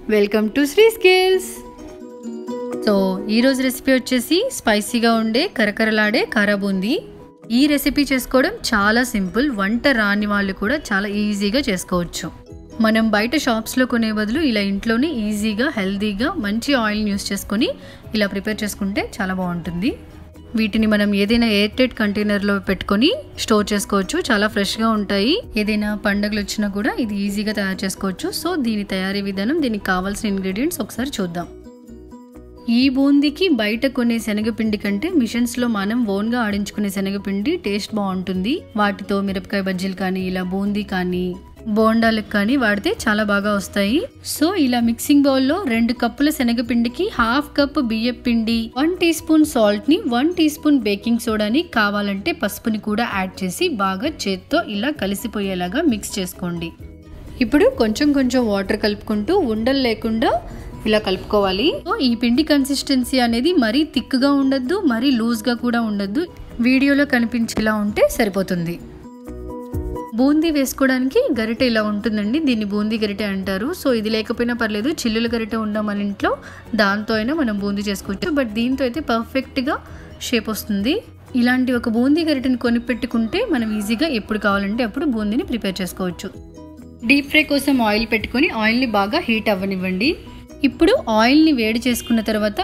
welcome to Sri skills so ఈరోజు recipe వచ్చేసి స్పైసీగా ఉండే కరకరలాడే కారా బూందీ ఈ రెసిపీ చేసుకోవడం చాలా సింపుల్ వంట రాని వాళ్ళు కూడా చాలా ఈజీగా చేసుకోవచ్చు మనం బయట షాప్స్లో కొనే బదులు ఇలా ఇంట్లోనే ఈజీగా హెల్తీగా మంచి ఆయిల్ని యూస్ చేసుకొని ఇలా ప్రిపేర్ చేసుకుంటే చాలా బాగుంటుంది వీటిని మనం ఏదైనా ఎయిర్ టైట్ కంటైనర్లో పెట్టుకొని స్టోర్ చేసుకోవచ్చు చాలా ఫ్రెష్గా ఉంటాయి ఏదైనా పండుగలు వచ్చినా కూడా ఇది ఈజీగా తయారు చేసుకోవచ్చు సో దీని తయారీ విధానం దీనికి కావాల్సిన ఇంగ్రీడియంట్స్ ఒకసారి చూద్దాం ఈ బూందీకి బయట కొనే శనగపిండి కంటే మిషన్స్లో మనం ఓన్గా ఆడించుకునే శనగపిండి టేస్ట్ బాగుంటుంది వాటితో మిరపకాయ బజ్జీలు కానీ ఇలా బూందీ కానీ బోండాలకు కానీ వాడితే చాలా బాగా వస్తాయి సో ఇలా మిక్సింగ్ బౌల్లో రెండు కప్పుల శనగపిండికి హాఫ్ కప్ బియ్యం పిండి వన్ టీ స్పూన్ సాల్ట్ ని వన్ టీ స్పూన్ బేకింగ్ సోడాని కావాలంటే పసుపుని కూడా యాడ్ చేసి బాగా చేత్తో ఇలా కలిసిపోయేలాగా మిక్స్ చేసుకోండి ఇప్పుడు కొంచెం కొంచెం వాటర్ కలుపుకుంటూ ఉండలు లేకుండా ఇలా కలుపుకోవాలి సో ఈ పిండి కన్సిస్టెన్సీ అనేది మరీ థిక్గా ఉండద్దు మరీ లూజ్గా కూడా ఉండద్దు వీడియోలో కనిపించేలా ఉంటే సరిపోతుంది బూందీ వేసుకోవడానికి గరిటె ఇలా ఉంటుందండి దీన్ని బూందీ గరిటె అంటారు సో ఇది లేకపోయినా పర్లేదు చిల్లుల గరిటె ఉన్న మన ఇంట్లో దాంతో అయినా మనం బూందీ చేసుకోవచ్చు బట్ దీంతో అయితే పర్ఫెక్ట్గా షేప్ వస్తుంది ఇలాంటి ఒక బూందీ గరిటెని కొనిపెట్టుకుంటే మనం ఈజీగా ఎప్పుడు కావాలంటే అప్పుడు బూందీని ప్రిపేర్ చేసుకోవచ్చు డీప్ ఫ్రై కోసం ఆయిల్ పెట్టుకొని ఆయిల్ని బాగా హీట్ అవ్వనివ్వండి ఇప్పుడు ఆయిల్ని వేడి చేసుకున్న తర్వాత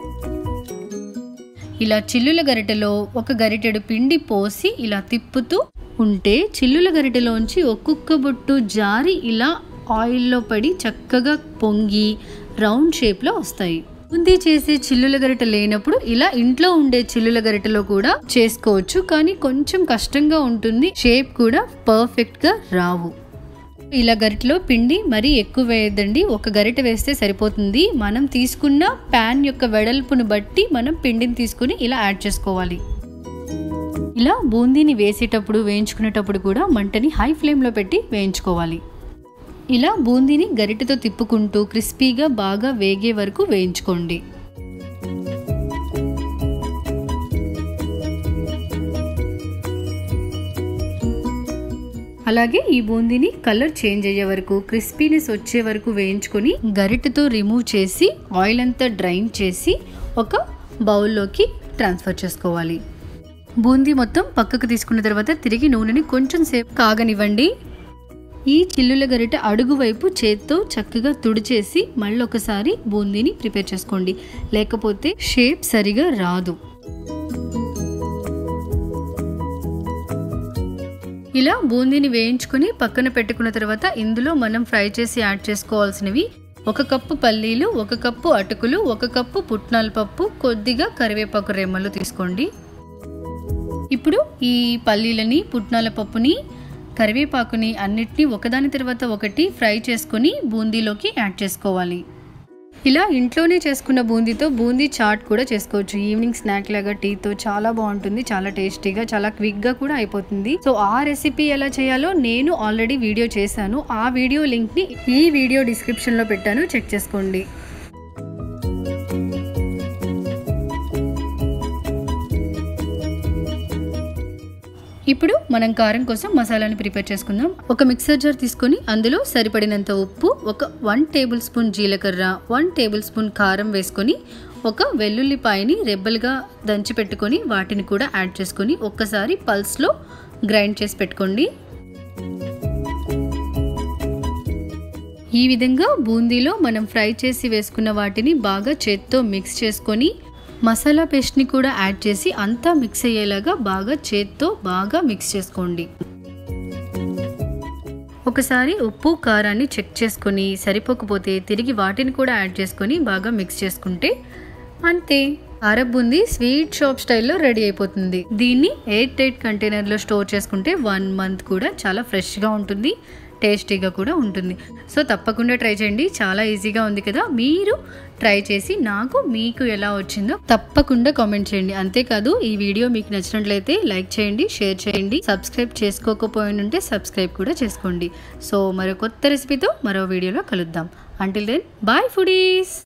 ఇలా చిల్లుల గరిటెలో ఒక గరిటెడు పిండి పోసి ఇలా తిప్పుతూ ఉంటే చిల్లుల గరిటెలోంచి ఒక్కొక్క బొట్టు జారి ఇలా ఆయిల్లో పడి చక్కగా పొంగి రౌండ్ షేప్లో వస్తాయి బూందీ చేసే చిల్లుల గరిటె లేనప్పుడు ఇలా ఇంట్లో ఉండే చిల్లుల గరిటెలో కూడా చేసుకోవచ్చు కానీ కొంచెం కష్టంగా ఉంటుంది షేప్ కూడా పర్ఫెక్ట్గా రావు ఇలా గరిటెలో పిండి మరీ ఎక్కువ వేయద్దండి ఒక గరిటె వేస్తే సరిపోతుంది మనం తీసుకున్న ప్యాన్ యొక్క వెడల్పును బట్టి మనం పిండిని తీసుకుని ఇలా యాడ్ చేసుకోవాలి ఇలా బూందీని వేసేటప్పుడు వేయించుకునేటప్పుడు కూడా మంటని హై ఫ్లేమ్లో పెట్టి వేయించుకోవాలి ఇలా బూందీని గరిటెతో తిప్పుకుంటూ క్రిస్పీగా బాగా వేగే వరకు వేయించుకోండి అలాగే ఈ బూందీని కలర్ చేంజ్ అయ్యే వరకు క్రిస్పీనెస్ వచ్చే వరకు వేయించుకొని గరిటెతో రిమూవ్ చేసి ఆయిల్ అంతా డ్రైన్ చేసి ఒక బౌల్లోకి ట్రాన్స్ఫర్ చేసుకోవాలి బూందీ మొత్తం పక్కకు తీసుకున్న తర్వాత తిరిగి నూనెని కొంచెం సేపు కాగనివ్వండి ఈ చిల్లుల గరిటె అడుగు వైపు చేత్తో చక్కగా తుడిచేసి మళ్ళీ ఒకసారి బూందీని ప్రిపేర్ చేసుకోండి లేకపోతే షేప్ సరిగా రాదు ఇలా బూందీని వేయించుకొని పక్కన పెట్టుకున్న తర్వాత ఇందులో మనం ఫ్రై చేసి యాడ్ చేసుకోవాల్సినవి ఒక కప్పు పల్లీలు ఒక కప్పు అటుకులు ఒక కప్పు పుట్నాల పప్పు కొద్దిగా కరివేపాకు రెమ్మలు తీసుకోండి ఇప్పుడు ఈ పల్లీలని పుట్నాల పప్పుని కరివేపాకుని అన్నిటినీ ఒకదాని తర్వాత ఒకటి ఫ్రై చేసుకొని బూందీలోకి యాడ్ చేసుకోవాలి ఇలా ఇంట్లోనే చేసుకున్న బూందీతో బూందీ చాట్ కూడా చేసుకోవచ్చు ఈవినింగ్ స్నాక్ లాగా టీతో చాలా బాగుంటుంది చాలా టేస్టీగా చాలా క్విక్గా కూడా అయిపోతుంది సో ఆ రెసిపీ ఎలా చేయాలో నేను ఆల్రెడీ వీడియో చేశాను ఆ వీడియో లింక్ని ఈ వీడియో డిస్క్రిప్షన్లో పెట్టాను చెక్ చేసుకోండి ఇప్పుడు మనం కారం కోసం మసాలాని ప్రిపేర్ చేసుకుందాం ఒక మిక్సర్ జార్ తీసుకొని అందులో సరిపడినంత ఉప్పు ఒక వన్ టేబుల్ స్పూన్ జీలకర్ర వన్ టేబుల్ స్పూన్ కారం వేసుకొని ఒక వెల్లుల్లిపాయని రెబ్బలుగా దంచి పెట్టుకొని వాటిని కూడా యాడ్ చేసుకొని ఒక్కసారి పల్స్లో గ్రైండ్ చేసి పెట్టుకోండి ఈ విధంగా బూందీలో మనం ఫ్రై చేసి వేసుకున్న వాటిని బాగా చేత్తో మిక్స్ చేసుకొని మసాలా పేస్ట్ని కూడా యాడ్ చేసి అంతా మిక్స్ అయ్యేలాగా బాగా చేత్తో బాగా మిక్స్ చేసుకోండి ఒకసారి ఉప్పు కారాన్ని చెక్ చేసుకొని సరిపోకపోతే తిరిగి వాటిని కూడా యాడ్ చేసుకొని బాగా మిక్స్ చేసుకుంటే అంతే అరబ్బుంది స్వీట్ షాప్ స్టైల్లో రెడీ అయిపోతుంది దీన్ని ఎయిర్ టైట్ కంటైనర్లో స్టోర్ చేసుకుంటే వన్ మంత్ కూడా చాలా ఫ్రెష్గా ఉంటుంది టేస్టీగా కూడా ఉంటుంది సో తప్పకుండా ట్రై చేయండి చాలా ఈజీగా ఉంది కదా మీరు ట్రై చేసి నాకు మీకు ఎలా వచ్చిందో తప్పకుండా కామెంట్ చేయండి అంతేకాదు ఈ వీడియో మీకు నచ్చినట్లయితే లైక్ చేయండి షేర్ చేయండి సబ్స్క్రైబ్ చేసుకోకపోయి ఉంటే సబ్స్క్రైబ్ కూడా చేసుకోండి సో మరో కొత్త రెసిపీతో మరో వీడియోలో కలుద్దాం అంటిల్ దెన్ బాయ్ ఫుడీస్